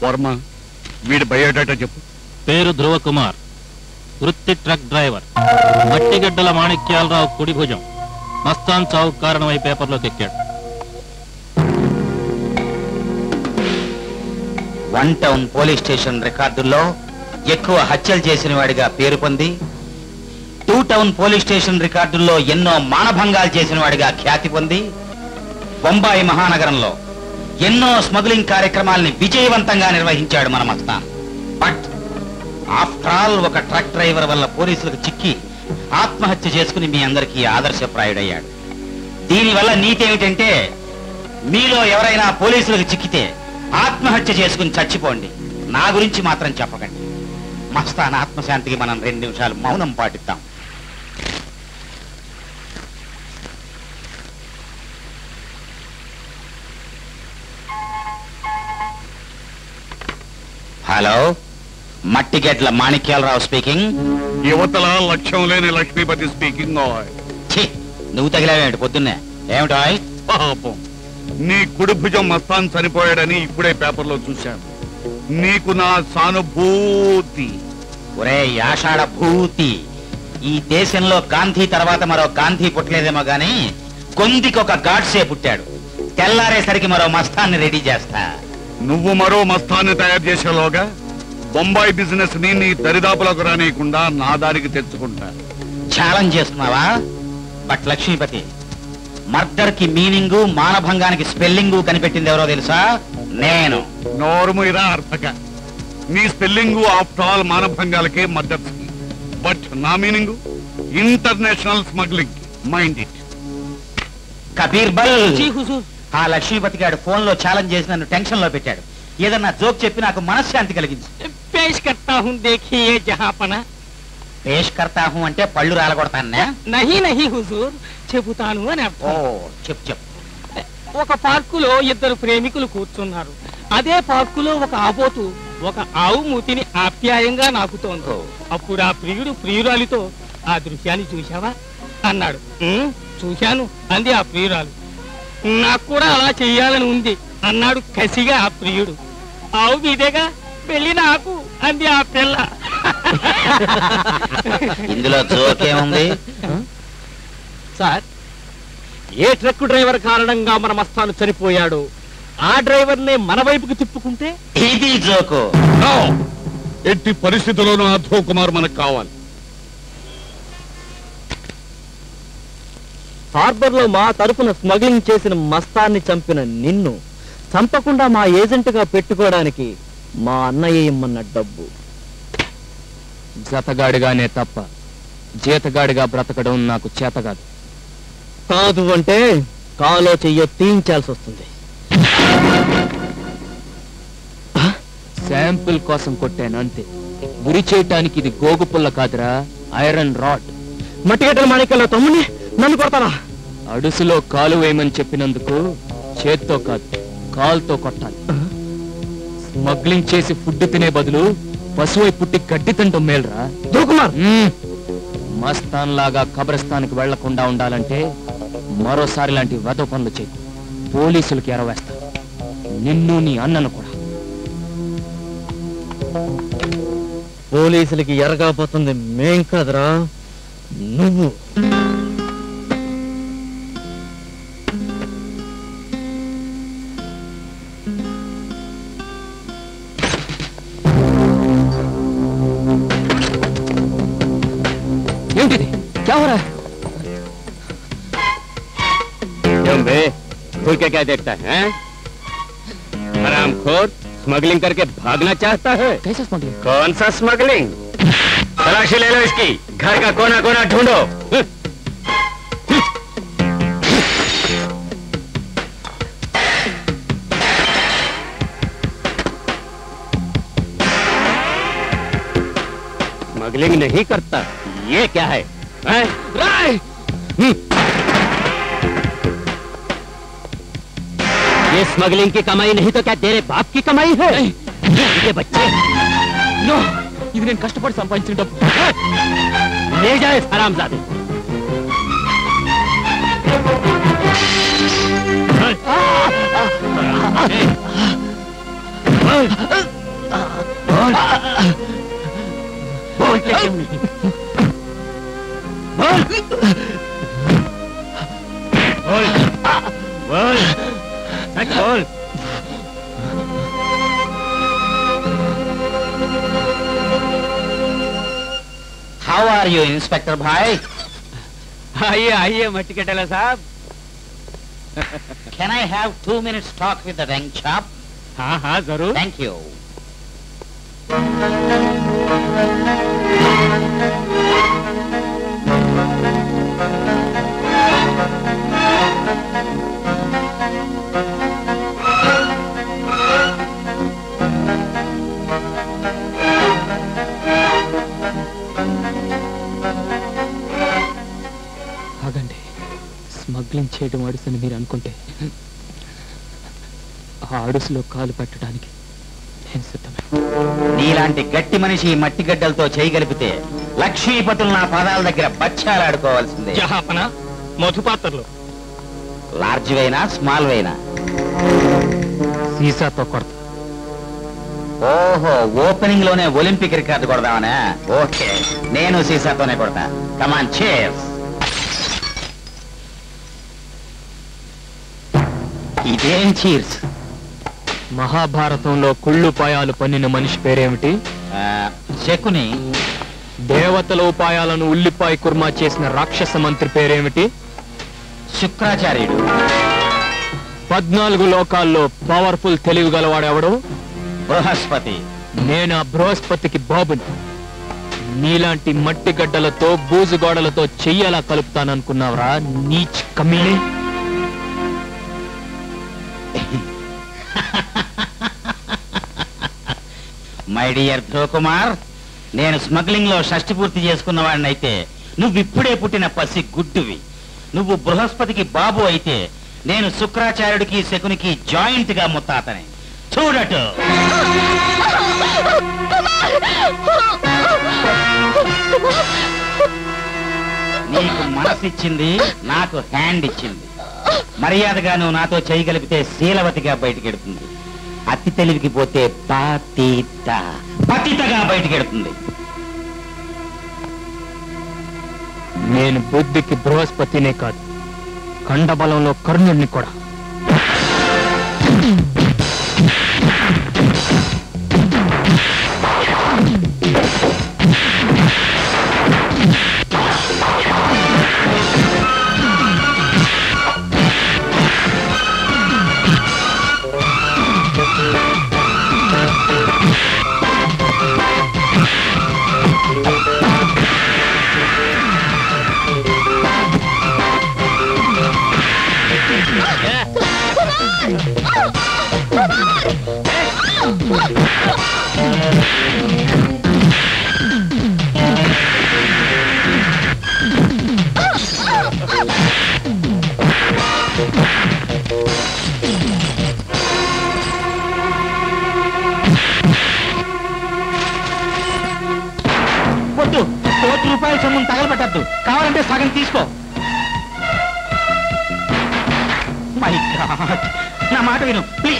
వర్మ వీడి బయోడేటా చెప్పు పేరు ధ్రువ కుమార్ వృత్తి ట్రక్ డ్రైవర్ మట్టిగడ్డల మాణిక్యాలరావు కుడి భుజం మస్తాన్ చావు కారణమై పేపర్లోకి ఎక్కాడు వన్ టౌన్ పోలీస్ స్టేషన్ రికార్డుల్లో ఎక్కువ హత్యలు చేసిన వాడిగా పేరు పొంది టూ టౌన్ పోలీస్ స్టేషన్ రికార్డుల్లో ఎన్నో మానభంగాలు చేసిన వాడిగా ఖ్యాతి పొంది బొంబాయి మహానగరంలో ఎన్నో స్మగ్లింగ్ కార్యక్రమాల్ని విజయవంతంగా నిర్వహించాడు మన మస్తాన్ బట్ ఆఫ్టర్ ఆల్ ఒక ట్రక్ డ్రైవర్ వల్ల పోలీసులకు చిక్కి ఆత్మహత్య చేసుకుని మీ అందరికీ ఆదర్శప్రాయుడయ్యాడు దీనివల్ల నీతి ఏమిటంటే మీలో ఎవరైనా పోలీసులకు చిక్కితే ఆత్మహత్య చేసుకుని చచ్చిపోండి నా గురించి మాత్రం చెప్పకండి మస్తాన్ ఆత్మశాంతికి మనం రెండు నిమిషాలు మౌనం పాటిద్దాం హలో మట్టిగెడ్ల మాణిక్యాలరావు స్పీకింగ్ యువతల లక్ష్యం లేని లక్ష్మీపతి స్పీకింగ్ ఛీ నువ్వు తగిలావేమిటి పొద్దున్నే ఏమిటో పాపం నీ కుడి భుజం మస్తాన్ చనిపోయాడని ఇప్పుడే పేపర్లో చూశాను నీకు నా సానుభూతి ఒరే యాషాఢ భూతి ఈ దేశంలో గాంధీ తర్వాత మరో గాంధీ పుట్టలేదేమో గాని కొందికి ఒక గాడ్సే పుట్టాడు తెల్లారేసరికి మరో మస్తాన్ని రెడీ చేస్తా నువ్వు మరో మస్తాన్ని తయారు చేసేలోగా బొంబాయి బిజినెస్ ని నీ దరిదాపులకు రానియకుండా నా దారికి తెచ్చుకుంటా ఛాలెంజ్ చేస్తున్నావా బట్ లక్ష్మీపతి మర్డర్ కి మీనింగు మానభంగానికి స్పెల్లింగు కనిపెట్టింది ఎవరో తెలుసా నేను నోరుముయిరా అర్థక నీ స్పెల్లింగ్ ఆఫ్టర్ ఆల్ మానభంగాలకే మద్దతు బట్ నా meaning international smuggling mind it Kabir బల్ ఆ లక్ష్మీపతి గారు ఫోన్ లో ఛాలెంజ్ చేసి నన్ను టెన్షన్ లో పెట్టాడు ఏదన్నా జోక్ చెప్పి నాకు మనశ్శాంతి కలిగింది पेश करता हूँ देखिए जहाँ पना పేష్ కర్తా హూ అంటే పళ్ళు రాలగొడతానే नहीं नहीं हुजूर చెబుతాను అని ఓ అర్థం చెప్పు చెప్పు ఒక పార్కులో ఇద్దరు ప్రేమికులు కూర్చున్నారు అదే పార్కులో ఒక ఆబోతు ఒక ఆవు మూతిని ఆప్యాయంగా నాకుతోంది ఓ. అప్పుడు ఆ ప్రియుడు ప్రియురాలితో ఆ దృశ్యాన్ని చూశావా అన్నాడు "ఉమ్, చూశాను అంది ఆ ప్రియురాలు నాకు కూడా అలా చెయ్యాలని ఉంది అన్నాడు కసిగా ఆ ప్రియుడు ఆవు మీదేగా వెళ్ళి నాకు అంది ఆ పిల్ల ఇందులో జోక్ ఏముంది సార్ ఏ ట్రక్ డ్రైవర్ కారణంగా మన మస్తాను చనిపోయాడు ఆ డ్రైవర్ నే మన వైపుకి తిప్పుకుంటే ఇది జోకు No! ఎట్టి పరిస్థితుల్లోనూ అధో కుమార్ మనకు కావాలి హార్బర్ లో మా తరపున స్మగ్లింగ్ చేసిన మస్తాన్ని చంపిన నిన్ను చంపకుండా మా ఏజెంట్ గా పెట్టుకోవడానికి మా అన్నయ్య ఇమ్మన్న డబ్బు జతగాడిగానే తప్ప జీతగాడిగా బ్రతకడం నాకు చేతగాదు కాదు అంటే కాలో చెయ్యో తీయించాల్సి వస్తుంది శాంపుల్ కోసం కొట్టాను అంతే గురి చేయటానికి ఇది గోగు పుల్ల కాదురా ఐరన్ రాడ్ మట్టిగడ్డల మాణిక్యాల తమ్ముని నన్ను కొడతానా అడుసులో కాలు వేయమని చెప్పినందుకు చేత్తో కాదు కాలుతో కొట్టాలి స్మగ్లింగ్ చేసి ఫుడ్ తినే బదులు పశువై పుట్టి గడ్డి తింటాం మేల్రా దుర్కుమార్ మ్మ్. మస్తాన్ లాగా కబ్రస్థానికి వెళ్లకుండా ఉండాలంటే మరోసారి లాంటి వద పనులు చేయి పోలీసులకి ఎరవేస్తా నిన్ను నీ అన్నను కూడా పోలీసులకి ఎరగాపోతుంది మేం కాదురా నువ్వు ఏమిటిది కేవరా क्यों बे खुल के क्या देखता है हरामखोर स्मगलिंग करके भागना चाहता है कैसा स्मगलिंग कौन सा स्मगलिंग तलाशी ले लो इसकी घर का कोना कोना ढूंढो स्मगलिंग नहीं करता ये क्या है, हैं? हम्म। ये स्मगलिंग की कमाई नहीं तो क्या तेरे बाप की कमाई है ये बच्चे నో ఇది నేను కష్టపడి సంపాదించిన డబ్బు ले जाए हरामजादे बोल के क्यों नहीं बोल बोल सच बोल हाउ आर यू इंस्पेक्टर भाई आइए आइए मट्टी कटेला साहब can I have two minutes talk with the रैंक चॉप हाँ हाँ जरूर थैंक यू ఆగండి స్మగ్లింగ్ చేయడం అడుసని మీరు అనుకుంటే ఆ అడుసులో కాలు పెట్టడానికి నేను సిద్ధమే నీలాంటి గట్టి మనిషి ఈ మట్టి గడ్డలతో చేయగలిపితే లక్ష్మీపతులు నా పాదాల దగ్గర బచ్చాలాడుకోవాల్సిందే జహాపన మధుపాత్రలు లార్జ్ వైనా స్మాల్ వైనా సీసాతో కొడతా ఓహో ఓపెనింగ్ లోనే ఒలింపిక్ రికార్డు కొడదామనే ఓకే నేను సీసాతోనే కొడతా కమాన్ చేర్స్ ఇదేం చీర్స్ మహాభారతంలో కుళ్ళు ఉపాయాలు పన్నిన మనిషి పేరేమిటి శకుని దేవతల ఉపాయాలను ఉల్లిపాయ కుర్మా చేసిన రాక్షస మంత్రి పేరేమిటి శుక్రాచార్యుడు పద్నాలుగు లోకాల్లో పవర్ఫుల్ తెలివి గలవాడెవడు బృహస్పతి నేను ఆ బృహస్పతికి బాబుని నీలాంటి మట్టి గడ్డలతో బూజు గోడలతో చెయ్యలా కలుపుతాననుకున్నావురా నీచ్ కమీని మై డియర్ ధ్రువకుమార్ నేను స్మగ్లింగ్ లో షష్టి పూర్తి చేసుకున్న వాడినైతే నువ్వు ఇప్పుడే పుట్టిన పసి గుడ్డువి నువ్వు బృహస్పతికి బాబు అయితే నేను శుక్రాచార్యుడికి శకునికి జాయింట్ గా ముత్తాతని చూడటు నీకు మనసిచ్చింది నాకు హ్యాండ్ ఇచ్చింది మర్యాదగా నువ్వు నాతో చేయగలిగితే శీలవతిగా బయటికెడుతుంది అతి తెలివికి పోతే పాతీత పతితగా బయటికెడుతుంది నేను బుద్ధికి బృహస్పతినే కాదు కండబలంలో కర్ణుణ్ణి కూడా వద్దు కోటి రూపాయల సొమ్మును తగలబెట్టద్దు కావాలంటే సగం తీసుకో మై గాడ్ నా మాట విను ప్లీజ్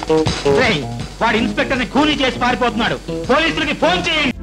రేయ్, వాడు ఇన్స్పెక్టర్ ని కూలీ చేసి పారిపోతున్నాడు పోలీసులకి ఫోన్ చేయండి